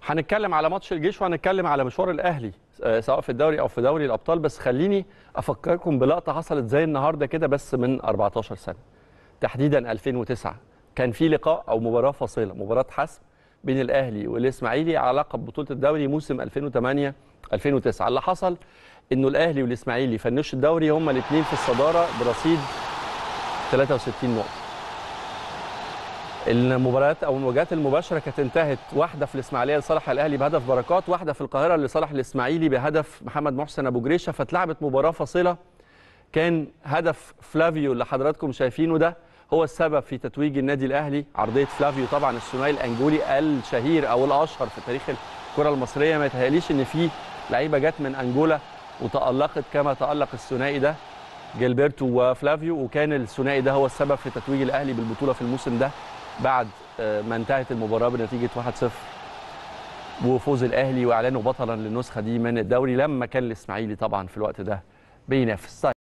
هنتكلم على ماتش الجيش وهنتكلم على مشوار الاهلي آه، سواء في الدوري او في دوري الابطال بس خليني افكركم بلقطه حصلت زي النهارده كده بس من 14 سنه تحديدا 2009 كان في لقاء او مباراه فاصله مباراه حسم بين الاهلي والاسماعيلي على لقب بطوله الدوري موسم 2008 2009 اللي حصل انه الاهلي والاسماعيلي فنشوا الدوري هما الاثنين في الصداره برصيد 63 نقطه المباريات او المواجهات المباشره كانت انتهت واحده في الاسماعيليه لصالح الاهلي بهدف بركات واحده في القاهره لصالح الاسماعيلي بهدف محمد محسن ابو جريشه فاتلعبت مباراه فاصله كان هدف فلافيو اللي حضراتكم شايفينه ده هو السبب في تتويج النادي الاهلي عرضيه فلافيو طبعا الثنائي الانجولي الشهير او الاشهر في تاريخ الكره المصريه ما يتهيأليش ان في لعيبه جت من انجولا وتالقت كما تالق الثنائي ده جilberto وفلافيو وكان الثنائي ده هو السبب في تتويج الاهلي بالبطوله في الموسم ده بعد ما انتهت المباراه بنتيجه 1-0 وفوز الاهلي واعلانه بطلا للنسخه دي من الدوري لما كان الاسماعيلي طبعا في الوقت ده بينافس